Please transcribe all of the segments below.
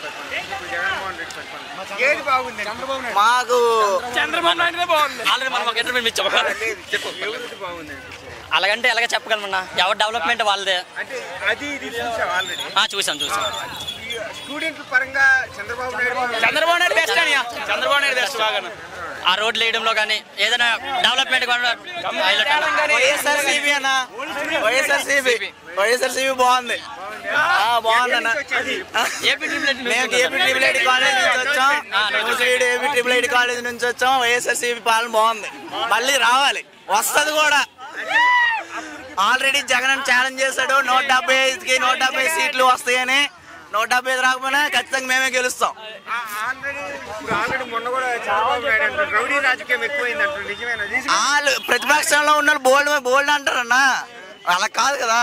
పరిపాలన ఇప్పుడు జగన్మోహన్ రెడ్డి పరిపాలన ఏది బాగుంది చంద్రబాబు నాయుడు మాకు చంద్రబాబు నాయుడునే బాగుంది ఆల్రెడీ మనం ఒక ఇంటర్వ్యూ ఇచ్చాము లేదు చెప్పు ఎవరిది బాగుంది అనిపించింది అలాగంటే ఎలాగ చెప్పగలమన్నా ఎవరి డెవలప్మెంట్ వాళ్ళదే అంటే అది ఇది చూసావు ఆల్రెడీ ఆ, చూసాం చూసాం స్టూడెంట్ పరంగా చంద్రబాబు నాయుడు చంద్రబాబు నాయుడు బెస్ట్ అని చంద్రబాబు నాయుడు బెస్ట్ బాగా ఆ రోడ్లు వేయడంలో కానీ ఏదైనా డెవలప్మెంట్ వైఎస్ఆర్సీబీ అన్న వైఎస్ఆర్సీబీ వైఎస్ఆర్సీబీ బాగుంది ఆ, బాగుందన్న ఏపీ ట్రిపుల్ మేము ఏపీ ట్రిపుల్ ఐడి కాలేజ్ నుంచి వచ్చాం Nuzvid AP triple IT college నుంచి వచ్చాం వైఎస్ఆర్సీబీ పాలన బాగుంది మళ్ళీ రావాలి వస్తుంది కూడా ఆల్రెడీ జగన్ ఛాలెంజ్ చేశాడు నూట డెబ్బై ఐదుకి నూట డెబ్బై సీట్లు వస్తాయని నూట డెబ్బై ఐదు రాకపోయినా ఖచ్చితంగా మేమే గెలుస్తాం ఆల్రెడీ ఇప్పుడు ఆల్రెడీ మొన్న కూడా చంద్రబాబు నాయుడు అంటారు రౌడీ రాజకీయం ఎక్కువైంది అంటారు నిజమేనా వాళ్ళు ప్రతిపక్షంలో ఉన్న బోల్డ్ బోల్డ్ అంటారన్నా అలా కాదు కదా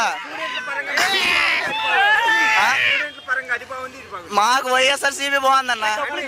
ఆ? స్టూడెంట్ పరంగా అది బాగుంది ఇది బాగుంది మాకు వైఎస్ఆర్సీబీ బాగుందన్న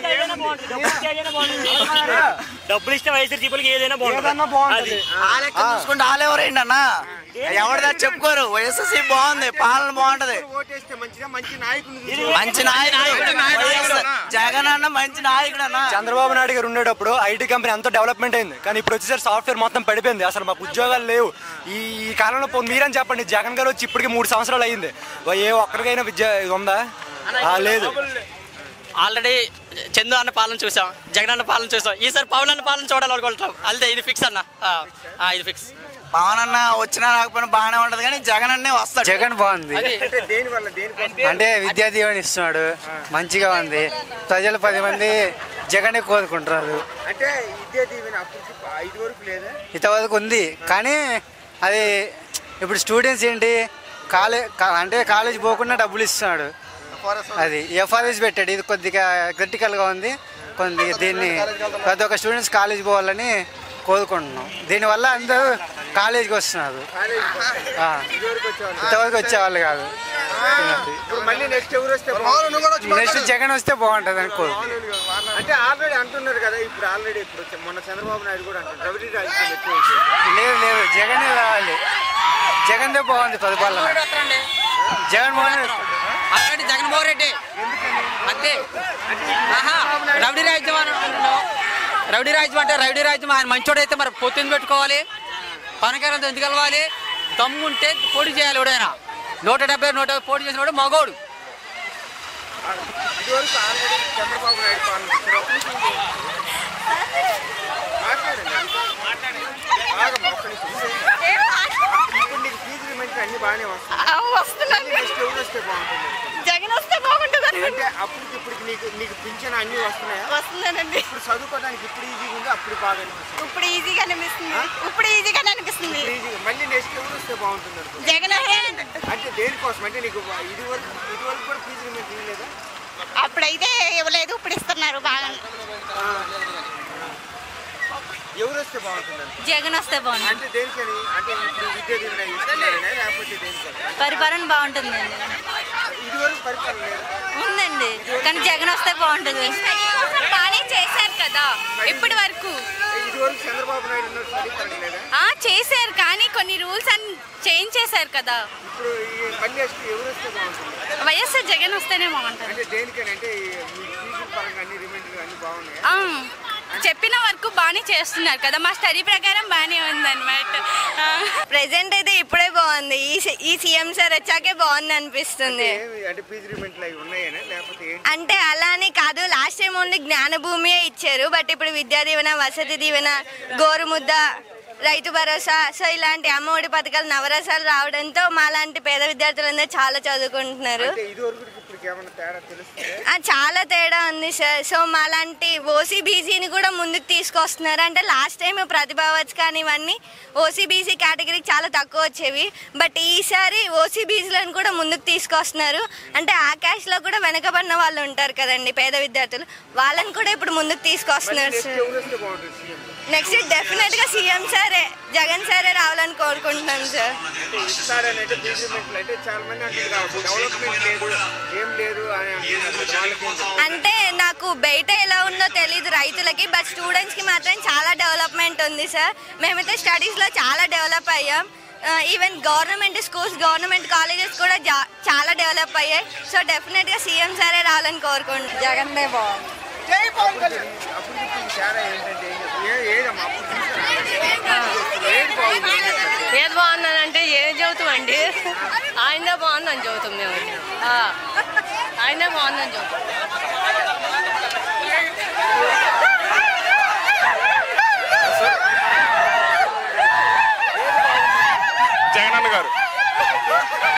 డబ్బులు ఇస్తే వైఎస్ఆర్ జీపులకి ఏదైనా బాగుంటుంది ఆ లెక్క చూసుకుంటే వాళ్ళెవరేంటి అన్న ఎవరిదా చెప్పుకోరు వైఎస్ఆర్సీబీ బాగుంది పాలన బాగుంటది ఓటేస్తే మంచిదా మంచి నాయకుని చూసి మంచి నాయకుడు వైఎస్ఆర్ జగన్ అన్న మంచి నాయకుడు అన్న చంద్రబాబు నాయుడు గారు ఉండేటప్పుడు ఐటీ కంపెనీ ఎంతో డెవలప్మెంట్ అయింది కానీ ఇప్పుడు వచ్చేసరికి సాఫ్ట్వేర్ మొత్తం పడిపోయింది అసలు మాకు ఉద్యోగాలు లేవు ఈ ఈ కాలంలో పో- మీరని చెప్పండి జగన్ గారు వచ్చి ఇప్పటికి మూడు సంవత్సరాలు అయింది ఏ ఒక్కరికైనా విద్య ఇది ఉందా ఆ, లేదు ఆల్రెడీ చందు అన్న పాలన చూసాం జగన్ అన్న పాలన చూసాం ఈసారి పవన్ అన్న పాలన చూడాలనుకుంటాం అదే ఇది ఫిక్స్ అన్న ఆ, ఆ, ఇది ఫిక్స్ పవన్ అన్న వచ్చినా రాకపోయినా బాగానే ఉంటది కానీ జగన్ అన్నే వస్తాడు జగన్ బాగుంది అది అంటే దేని వల్ల దేనికోసం అంటే విద్యా దీవెన ఇస్తున్నాడు మంచిగా ఉంది ప్రజలు పది మంది జగనే కోరుకుంటున్నారు అంటే విద్యా దీవెన అప్పటికి ఐదు వరకు లేదా ఇంతవరకు ఉంది కానీ అది ఇప్పుడు స్టూడెంట్స్ ఏంటి కాలే కా- అంటే కాలేజ్ పోకుండా డబ్బులు ఇస్తున్నాడు అది ఎఫ్ఆర్ఎస్ పెట్టాడు ఇది కొద్దిగా క్రిటికల్గా ఉంది కొద్దిగా దీన్ని ప్రతి ఒక్క స్టూడెంట్స్ కాలేజ్ పోవాలని కోరుకుంటున్నాం దీనివల్ల అందరూ కాలేజీకి వస్తున్నారు ఆ. ఇంతవరకు వచ్చేవాళ్ళు కాదు ఇప్పుడు మళ్ళీ నెక్స్ట్ ఎవరు వస్తే బాగుంటుంది? నెక్స్ట్ జగన్ వస్తే బాగుంటుంది అని కోరు అంటే ఆల్రెడీ అంటున్నారు కదా ఇప్పుడు ఆల్రెడీ ఇప్పుడు వచ్చే- మొన్న చంద్రబాబు నాయుడు కూడా అంటారు రౌడీ రాజకీయం ఎక్కువ అయిపోయింది. లేదు లేదు జగన్ రావాలి జగన్దే బాగుంది పరిపాలన జగన్మోహన్ రెడ్డి ఆల్రెడీ జగన్మోహన్ రెడ్డి అంతే ఆహా రౌడీ రాజ్యం అని అంటున్నావు. రౌడీ రాజ్యం అంటే రౌడీ రాజ్యం ఆయన మంచోడైతే మరి పొత్తింది పెట్టుకోవాలి పనకారంతో ఎందుకు కలవాలి దమ్ము ఉంటే పోటీ చేయాలి ఎవడైనా నూట డెబ్బై నూట యాభై పోటీ చేసినవాడు మగోడు ఇదివరకు ఆల్రెడీ చంద్రబాబు నాయుడు పాలన ఇప్పుడు అప్పుడు మాట్లాడండి బాగా ఒక్క నిమిషం. ఇప్పుడు నీకు ఫీజు రిమెంట్ అన్ని బాగానే వస్తాయి వస్తున్నాను నెక్స్ట్ ఎవరు వస్తే బాగుంటుంది జగన్ వస్తే బాగుంటుంది అంటే అప్పటికి ఇప్పటికి నీకు నీకు పింఛన్ అన్ని వస్తున్నాయా వస్తున్నానండి ఇప్పుడు చదువుకోవడానికి ఇప్పుడు ఈజీగా ఉంది అప్పుడు బాగా అనిపిస్తుంది ఇప్పుడు ఈజీగా అనిపిస్తుంది ఇప్పుడు ఈజీగానే అనిపిస్తుంది ఇప్పుడు ఈజీగా మళ్ళీ నెక్స్ట్ ఎవరు వస్తే బాగుంటుంది అనుకో జగన్ వస్తే అంటే దేనికోసం అంటే నీకు ఇది వరకు ఇది వరకు కూడా ఫీజు రిమెంట్ ఇవ్వలేదా అప్పుడైతే ఇవ్వలేదు ఇప్పుడు ఇస్తున్నారు బాగా ఎవరు వస్తే బాగుంటుంది అనుకో జగన్ వస్తే బాగుంటుంది అంటే దేనికని అంటే ఇప్పుడు విద్యా దీవెన ఇస్తున్నారనే లేకపోతే దేనికని పరిపాలన బాగుంటుందండి ఇది వరకు పరిపాలన లేదా ఉందండి కానీ జగన్ వస్తే బాగుంటుంది బాగానే చేశారు కదా ఇప్పటి వరకు ఇది వరకు చంద్రబాబు నాయుడు ఉన్న స్టడీ పడలేదా ఆ చేశారు కానీ కొన్ని రూల్స్ అన్ని చేంజ్ చేశారు కదా ఇప్పుడు ఈ మళ్ళీ నెక్స్ట్ ఎవరు వస్తే బాగుంటుంది వైఎస్ఆర్ జగన్ వస్తేనే బాగుంటుంది అంటే దేనికని అంటే ఈ మీ ఫీజు పరంగా అన్ని రిమెంట్ అన్ని బాగున్నాయి ఆ, చెప్పిన వరకు బాగానే చేస్తున్నారు కదా మా స్టడీ ప్రకారం బాగానే ఉందన్నమాట ప్రెసెంట్ అయితే ఇప్పుడే బాగుంది ఈ సి- ఈ సీఎం సార్ వచ్చాకే బాగుంది అనిపిస్తుంది ఏమి అంటే ఫీజు రిమెంట్లు అవి ఉన్నాయనా లేకపోతే ఏంటి అంటే అలా అని కాదు లాస్ట్ టైం ఓన్లీ జ్ఞానభూమియే ఇచ్చారు బట్ ఇప్పుడు విద్యా దీవెన వసతి దీవెన గోరుముద్ద రైతు భరోసా సో ఇలాంటి అమ్మఒడి పథకాలు నవరసాలు రావడంతో మా లాంటి పేద విద్యార్థులందరూ చాలా చదువుకుంటున్నారు అంటే ఇది వరకు ఇప్పటికి ఏమైనా తేడా తెలుస్తుంది ఆ, చాలా తేడా ఉంది సార్ సో మాలాంటి ఓసీ బీసీని కూడా ముందుకు తీసుకొస్తున్నారు అంటే లాస్ట్ టైం ప్రతిభావచ్చు కానీ ఇవన్నీ ఓసీ బీసీ కేటగిరీకి చాలా తక్కువ వచ్చేవి బట్ ఈసారి ఓసీ బీసీలను కూడా ముందుకు తీసుకొస్తున్నారు అంటే ఆ క్యాష్లో కూడా వెనకబడిన వాళ్ళు ఉంటారు కదండి పేద విద్యార్థులు వాళ్ళని కూడా ఇప్పుడు ముందుకు తీసుకొస్తున్నారు నెక్స్ట్ సార్ ఎవరు వస్తే బాగుంటుంది సీఎం నెక్స్ట్ డెఫినెట్గా సీఎం సారే జగన్ సారే రావాలని కోరుకుంటున్నాం సార్ ఇస్తారని అంటే ఫీజు రిమెంట్లు అంటే చాలా మంది అంటారు డెవలప్మెంట్ లేదు ఏం లేదు అని అంటున్నారు వాళ్ళకి ఏం చెప్తారు? అంటే నాకు బయట ఎలా ఉందో తెలియదు రైతులకి బట్ స్టూడెంట్స్కి మాత్రం చాలా డెవలప్మెంట్ ఉంది సార్ మేమైతే స్టడీస్లో చాలా డెవలప్ అయ్యాం even government schools government colleges కూడా జా చాలా డెవలప్ అయ్యాయి సో డెఫినెట్గా సీఎం సరే రావాలని కోరుకుంటున్నాను జగన్నే బాగుంది అప్పుడు అప్పుడు ఇప్పుడు తేడా ఏంటంటే ఏం చెప్తారు? ఏ- ఏదమ్మా అప్పుడు చూసారా? ఏది బాగుంది ఏం చెప్తారు? ఏది బాగుందనంటే ఏం చెబుతామండి ఆయనే బాగుందని చెబుతాం మేము ఆ. ఆయనే బాగుందని చెబుతాం